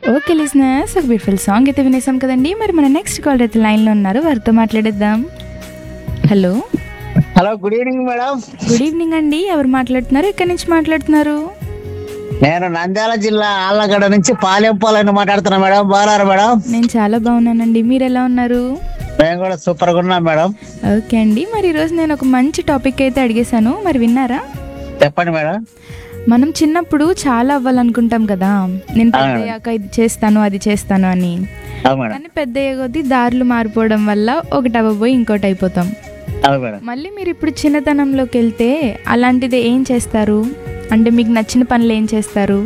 Okay listeners ఒక beautiful song అయితే వినేసాం కదండి మరి మన నెక్స్ట్ కాల్ అయితే లైన్లో ఉన్నారు వారితో మాట్లాడేద్దాం hello hello good evening madam good evening అండి ఎవరు మాట్లాడుతున్నారు ఎక్కడి నుంచి మాట్లాడుతున్నారు నేను నంద్యాల జిల్లా ఆళ్ళగడ్డ నుంచి పాలెంపాలని మాట్లాడుతున్నా మేడం బాగారు మేడం నేను చాలా బాగున్నానండి మీరు ఎలా ఉన్నారు మేము కూడా సూపర్ గా ఉన్నాం మేడం ఓకే అండి మరి ఈరోజు నేను ఒక మంచి టాపిక్ అయితే అడిగేశాను మరి విన్నారా చెప్పండి మేడం మనం చిన్నప్పుడు చాలా అవ్వాలనుకుంటాం కదా నేను పెద్ద అయ్యాక ఇది చేస్తాను అది చేస్తాను అని అవును మేడం కానీ పెద్ద అయ్యే కొద్దీ దారులు మారిపోవడం వల్ల ఒకటి అవ్వబోయి ఇంకోటి అయిపోతాం అవును మేడం మళ్ళీ మీరు ఇప్పుడు చిన్నతనంలోకి వెళ్తే అలాంటిది ఏం చేస్తారు అంటే మీకు నచ్చిన పనులు ఏం చేస్తారు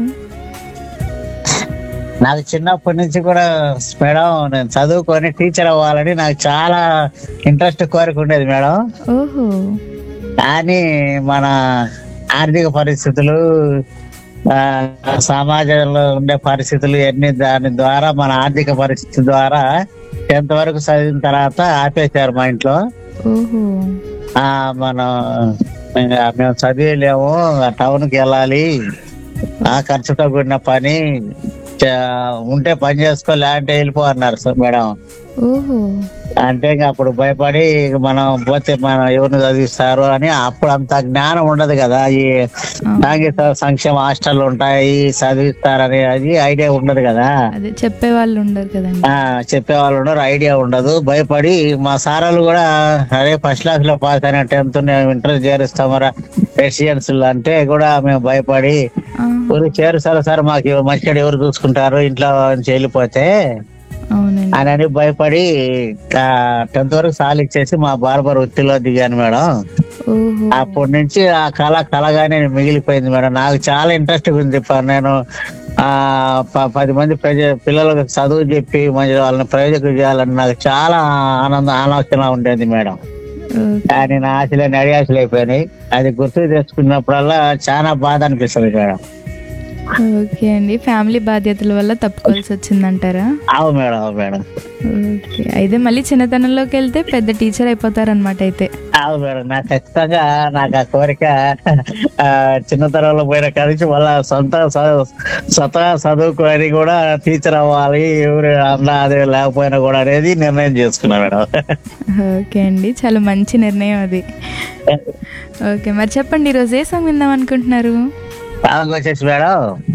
నాకు చిన్నప్పటి నుంచి కూడా మేడం నేను చదువుకొని టీచర్ అవ్వాలని నాకు చాలా ఇంట్రెస్ట్ కోరిక ఉండేది మేడం ఓహో కానీ మన ఆర్థిక పరిస్థితులు ఆ, సమాజంలో ఉండే పరిస్థితులు ఇవన్నీ దాని ద్వారా మన ఆర్థిక పరిస్థితి ద్వారా టెన్త్ వరకు చదివిన తర్వాత ఆపేశారు మా ఇంట్లో ఓహో ఆ మనం ఇంకా మేము చదివేలేము టౌన్ కి వెళ్ళాలి ఆ ఖర్చుతో కూడిన పని చ- ఉంటే పని చేసుకో లేదంటే వెళ్ళిపో అన్నారు సార్ మేడం ఓహో అంటే ఇంకా అప్పుడు భయపడి ఇక మనం పోతే మనం ఎవరిని చదివిస్తారు అని అప్పుడు అంత జ్ఞానం ఉండదు కదా ఈ సాంఘిక సంక్షేమ హాస్టల్ ఉంటాయి చదివిస్తారని అది ఐడియా ఉండదు కదా అదే చెప్పే వాళ్ళు ఉండరు కదండి ఆ చెప్పేవాళ్ళు ఉండరు ఐడియా ఉండదు భయపడి మా సారాలు కూడా అరే ఫస్ట్ క్లాస్ లో పాస్ అయిన టెన్త్ ఇంటర్ చేరుస్తామరా రెసిడెన్స్ అంటే కూడా మేము భయపడి ఆ, ఊరు చేరుస్తారు సార్ మాకు మంచిగా ఎవరు చూసుకుంటారు ఇంట్లో నుంచి వెళ్ళిపోతే అవునండి అని అని భయపడి టెన్త్ వరకు సాల్ ఇచ్చేసి మా బార్బర్ వృత్తిలో దిగాను మేడం ఓహో అప్పటి నుంచి ఆ కళ కళగానే మిగిలిపోయింది మేడం నాకు చాలా ఇంట్రెస్ట్ ఉంది ప- నేను ఆ ప- పది మంది ప్రజ పిల్లలకు చదువు చెప్పి మంచి వాళ్ళని ప్రయోజకులు చేయాలని నాకు చాలా ఆనందం ఆలోచన ఉండేది మేడం ఓకే. కానీ నా ఆశలన్నీ అడియాశలు అయిపోయినాయి అది గుర్తు తెచ్చుకున్నప్పుడల్లా చాలా బాధ అనిపిస్తుంది మేడం ఓకే అండి ఫ్యామిలీ బాధ్యతల వల్ల తప్పుకోవాల్సి వచ్చిందంటారా అవు మేడం అవు మేడం ఓకే అయితే మళ్ళీ చిన్నతనంలోకి వెళ్తే పెద్ద టీచర్ అయిపోతారనమాట అయితే అవు మేడం నాకు ఖచ్చితంగా నాకు ఆ కోరిక ఆ, చిన్నతనంలో పోయిన కలిసి మళ్ళా సొంత చ- స్వతహా చదువుకొని కూడా టీచర్ అవ్వాలి ఎవరు అన్న అదే లేకపోయినా కూడా అనేది నిర్ణయం చేసుకున్నా మేడం ఓకే అండి చాలా మంచి నిర్ణయం అది ఓకే మరి చెప్పండి ఈరోజు ఏ సాంగ్ విందాం అనుకుంటున్నారు సాంగ్ వచ్చేసి మేడం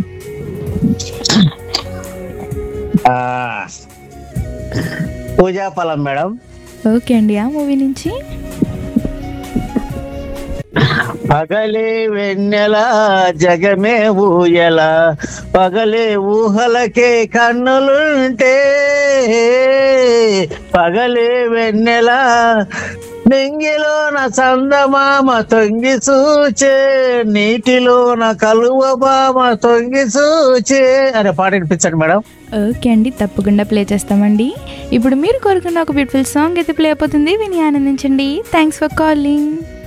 ఆ, పూజా ఫలం మేడం ఓకే అండి ఆ మూవీ నుంచి పగలే వెన్నెల జగమే ఊయల పగలే ఊహలకే కన్నులుంటే పగలే వెన్నెల నింగిలోన చందమామ తొంగి చూచే నీటిలోన కలువ బామ తొంగి చూచే అనే పాట వినిపించండి మేడం ఓకే అండి తప్పకుండా ప్లే చేస్తామండి ఇప్పుడు మీరు కోరుకున్న ఒక బ్యూటిఫుల్ సాంగ్ అయితే ప్లే అయిపోతుంది విని ఆనందించండి థ్యాంక్స్ ఫర్ కాలింగ్